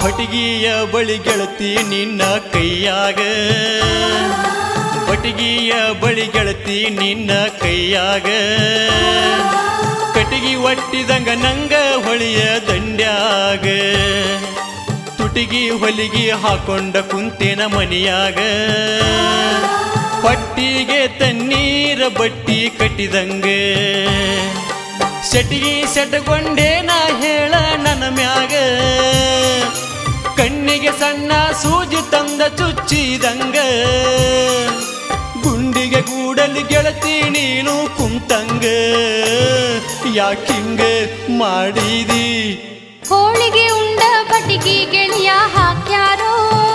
ಬಟಿಗಿಯ ಬಳಿ ಗೆಳತಿ ನಿನ್ನ ಕೈಯಾಗ ಬಟಿಗಿಯ ಬಳಿ ಗೆಳತಿ ನಿನ್ನ ಕೈಯಾಗ ಕಟಿಗಿ ಒಟ್ಟಿದಂಗ ನಂಗ ಹೊಳಿಯ ದಂಡ್ಯಾಗ ತುಟಿಗಿ ಹೊಲಿಗಿ ಹಾಕೊಂಡ ಕುಂತೇನ ಮನಿಯಾಗ ಪಟ್ಟಿಗೆ ತಣ್ಣೀರ ಬಟ್ಟಿ ಕಟ್ಟಿದಂಗ ಸೆಟಿಗಿ ಸೆಟಗೊಂಡೇ ನಾ ಹೇಳ ನನ್ನ ಮ್ಯಾಗ ಕಣ್ಣಿಗೆ ಸಣ್ಣ ಸೂಜಿ ತಂದ ಚುಚ್ಚಿದಂಗ ಗುಂಡಿಗೆ ಗೂಡಲಿ ಗೆಳತಿ ನೀನು ಕುಂತಂಗ ಯಾಕಿಂಗ ಮಾಡಿದಿ ಹೋಳಿಗೆ ಉಂಡ ಪಟಿಗೆ ಗೆಳೆಯ ಹಾಕ್ಯಾರೋ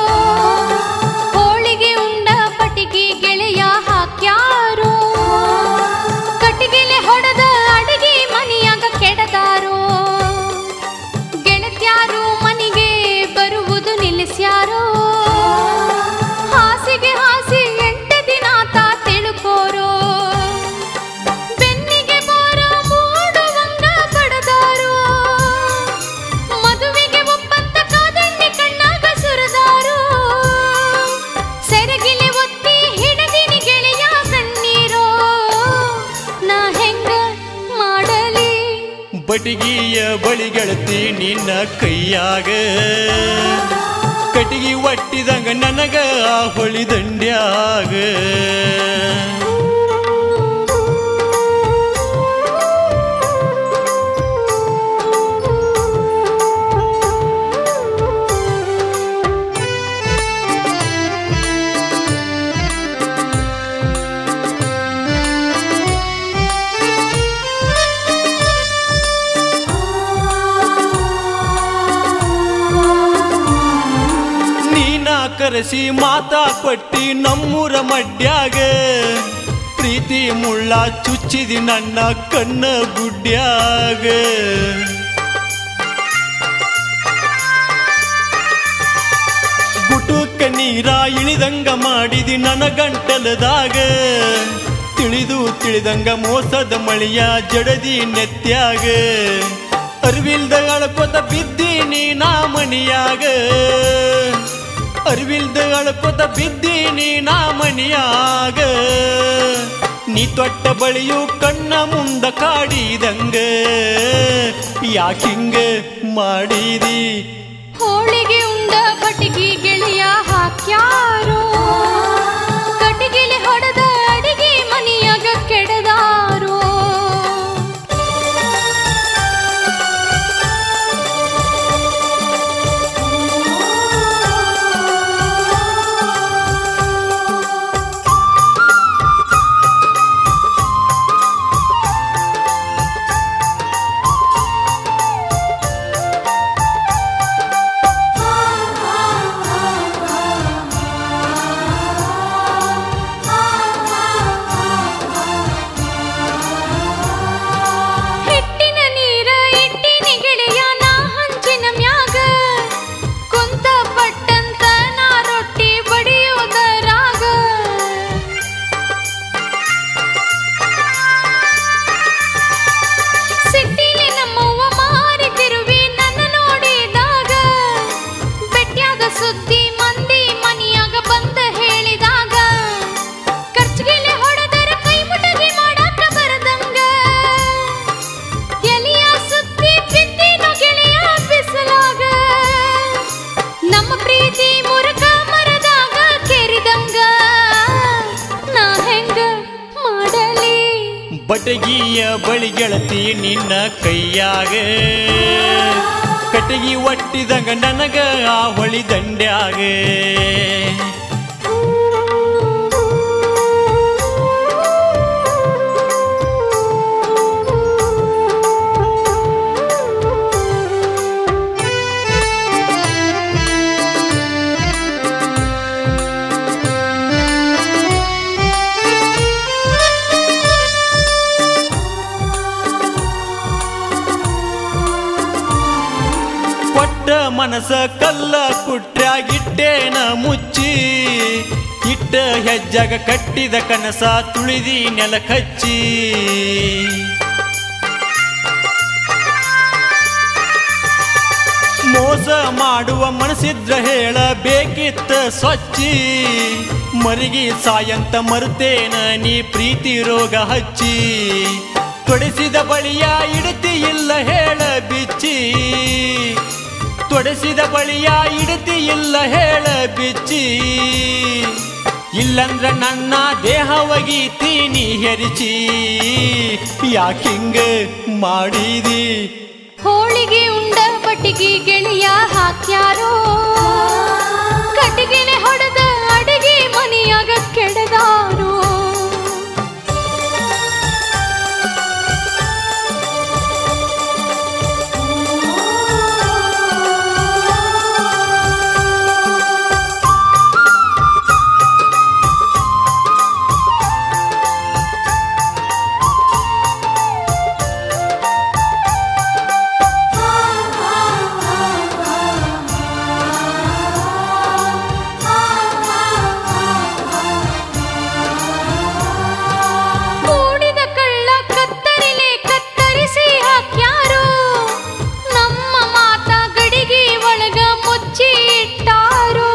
ಹೋಳಿಗೆ ಉಂಡ ಪಟಿಗೆ ಗೆಳೆಯ ಹಾಕ್ಯಾರೋ ಕಟ್ಟಿಗೆಲೆ ಹೊಡೆದ ಅಡಿಗೆ ಮನೆಯಾಗ ಕೆಡದಾರೋ ಗೆಳತ್ಯಾರು ಮನೆಗೆ ಬರುವುದು ನಿಲ್ಲಿಸ್ಯಾರೋ ಹಾಸಿಗೆ ಹಾಸಿ ಎಂಟು ದಿನ ತಾ ತಿಳ್ಕೋರೋ ಬೆನ್ನಿಗೆ ಬೋರ ಮೂಡುವಂಗ ಬಡದಾರೋ ಮದುವೆಗೆ ಒಪ್ಪಂತ ಕಾದಂಡಿ ಕಣ್ಣಾಗ ಸುರದಾರೋ ಸೆರಗಿಲೆ ಒತ್ತಿ ಹಿಡದಿನಿ ಗೆಳೆಯ ಕಣ್ಣೀರೋ ನಾ ಹೆಂಗ ಮಾಡಲಿ ಬಟಿಗಿಯ ಬಳಿ ಗೆಳತಿ ನಿನ್ನ ಕೈಯಾಗ ಕಟಿಗಿ ಒಟ್ಟಿದಂಗ ನನಗ ಆ ಹೊಳಿ ದಂಡ್ಯಾಗ ನೀನ ಕರೆಸಿ ಮಾತಾ ಕೊಟ್ಟಿ ನಮ್ಮೂರ ಮಡ್ಯಾಗ ಪ್ರೀತಿ ಮುಳ್ಳ ಚುಚ್ಚಿದಿ ನನ್ನ ಕಣ್ಣ ಗುಡ್ಡ್ಯಾಗ ಗುಟುಕ ನೀರ ಇಳಿದಂಗ ಮಾಡಿದಿ ನನ್ನ ಗಂಟಲದಾಗ ತಿಳಿದು ತಿಳಿದಂಗ ಮೋಸದ ಮಳೆಯ ಜಡದಿ ನೆತ್ಯಾಗ ಅರಿವಿಲ್ದ ಅಳ್ಕೊತ ಬಿದ್ದೀನಿ ನಾ ಮಣಿಯಾಗ ಅರಿವಿಲ್ದ ಅಳ್ಕೊತ ಬಿದ್ದೀನಿ ನಾ ಮಣಿಯಾಗ ನೀ ತೊಟ್ಟ ಬಳಿಯು ಕಣ್ಣ ಮುಂದ ಕಾಡಿದಂಗ ಯಾಕಿಂಗ ಮಾಡಿದಿ ಹೋಳಿಗೆ ಉಂಡ ಪಟಿಗೆ ಗೆಳೆಯ ಹಾಕ್ಯಾರೋ ಕಟ್ಟಿಗೆಲೆ ಹೊಡೆದ ಅಡಿಗೆ ಮನೆಯಾಗ ಕೆಡದಾರೋ ಹಿಟ್ಟಿನ ನೀರ ಇಟ್ಟಿನಿ ಗೆಳೆಯ ನಾ ಹಂಚಿನ ಮ್ಯಾಗ ಕುಂತ ಪಟ್ಟಂತ ನಾ ರೊಟ್ಟಿ ಬಡಿಯೋದರಾಗ ಸಿಟ್ಟಿಲಿ ನಮ್ಮವ್ವ ಮಾರಿತಿರುವಿ ನನ್ನ ನೋಡಿದಾಗ ಬೆಟ್ಯಾಗ ಸುದ್ದಿ ಮಂದಿ ಮನಿಯಾಗ ಬಂದ ಹೇಳಿದಾಗ ಖರ್ಚಿಗೆಲೆ ಹೊಡೆದರ ಕೈ ಮುಟಗಿ ಮಾಡಾಕ ಬರದಂಗ ಎಲಿಯ ಸುತ್ತಿ ಬಿದ್ದಿನೋ ಗೆಳೆಯ ಬಿಸಲಾಗ ನಮ್ಮ ಪ್ರೀತಿ ಮುರುಕ ಮರದಾಗ ಕೆರಿದಂಗ ನಾ ಹೆಂಗ ಮಾಡಲಿ ಬಟಗಿಯ ಬಳಿ ಗೆಳತಿ ನಿನ್ನ ಕೈಯಾಗ ಕಟಗಿ ಒಟ್ಟಿದಂಗ ನನಗ ಆ ಹೊಳಿ ದಂಡ್ಯಾಗ ಕೊಟ್ಟ ಮನಸ ಕಲ್ಲ ಕುಟ್ರ್ಯಾಗಿಟ್ಟೇನ ಮುಚ್ಚಿ ಇಟ್ಟ ಹೆಜ್ಜಾಗ ಕಟ್ಟಿದ ಕನಸ ತುಳಿದಿ ನೆಲ ಕಚ್ಚಿ ಮೋಸ ಮಾಡುವ ಮನಸ್ಸಿದ್ರ ಹೇಳಬೇಕಿತ್ತ ಸ್ವಚ್ಛಿ ಮರಿಗಿ ಸಾಯಂತ ಮರುತೇನ ನೀ ಪ್ರೀತಿ ರೋಗ ಹಚ್ಚಿ ತೊಡೆಸಿದ ಬಳಿಯ ಇಡತಿ ಇಲ್ಲ ಹೇಳ ಬಿಚ್ಚಿ ತೊಡೆಸಿದ ಬಳಿಯ ಇಡತಿ ಇಲ್ಲ ಹೇಳ ಬಿಚ್ಚಿ ಇಲ್ಲಂದ್ರ ನನ್ನ ದೇಹ ಒಗೀತೀನಿ ಹೆರಿಚಿ ಯಾಕಿಂಗ ಮಾಡಿದಿ ಹೋಳಿಗೆ ಉಂಡ ಬಟ್ಟಿಗೆ ಗೆಳೆಯ ಹಾಕ್ಯಾರೋ ಕಟ್ಟಿಗೆನೆ ಹೊಡೆದ ಅಡಿಗೆ ಮನೆಯಾಗ ಕೆಡದಾರೋ ಕೂಡಿದ ಕಳ್ಳ ಕತ್ತರಿಲೆ ಕತ್ತರಿಸಿ ಹಾಕ್ಯಾರೋ ನಮ್ಮ ಮಾತ ಗಡಿಗೆ ಒಳಗ ಮುಚ್ಚಿ ಇಟ್ಟಾರೋ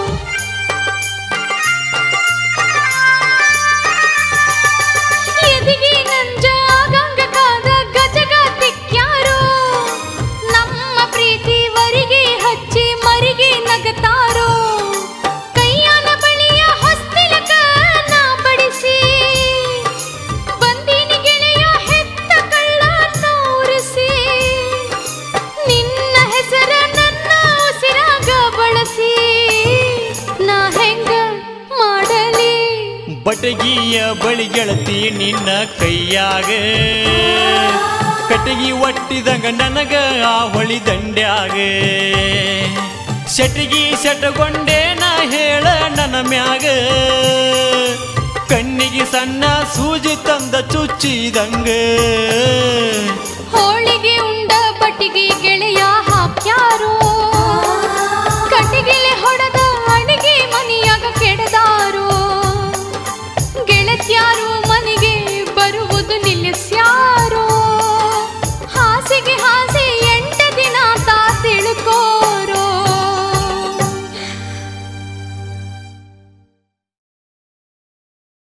ಎದಿಗೆ ನಂಜ ಆಗಂಗ ಕಾದ ಗಜಗ ತಿಕ್ಕ್ಯಾರೋ ನಮ್ಮ ಪ್ರೀತಿ ವರಿಗೆ ಹಚ್ಚಿ ಮರಿಗೆ ನಗತಾರೋ ಕೈಯಾನ ಬಳಿಯ ಹೊಸ್ತಿಲಕ ನಾ ಬಡಿಸಿ ಬಂದೀನಿ ಗೆಳೆಯ ಹೆತ್ತ ಕಳ್ಳ ತೋರಿಸಿ ನಿನ್ನ ಹೆಸರ ನನ್ನ ಉಸಿರಾಗ ಬಳಸಿ ನಾ ಹೆಂಗ ಮಾಡಲಿ ಬಟಗಿಯ ಬಳಿ ಗೆಳತಿ ನಿನ್ನ ಕೈಯಾಗ ಕಟಗಿ ಒಟ್ಟಿದಂಗ ನನಗ ಆ ಹೊಳಿ ದಂಡ್ಯಾಗ ಸೆಟಗಿ ಸೆಟಗೊಂಡೆ ನಾ ಹೇಳ ನನ್ನ ಮ್ಯಾಗ ಕಣ್ಣಿಗೆ ಸಣ್ಣ ಸೂಜಿ ತಂದ ಚುಚ್ಚಿದಂಗ ಹೋಳಿಗೆ ಉಂಡ ಬಟ್ಟಿಗೆ ಗೆಳೆಯ ಹಾಕ್ಯಾರೋ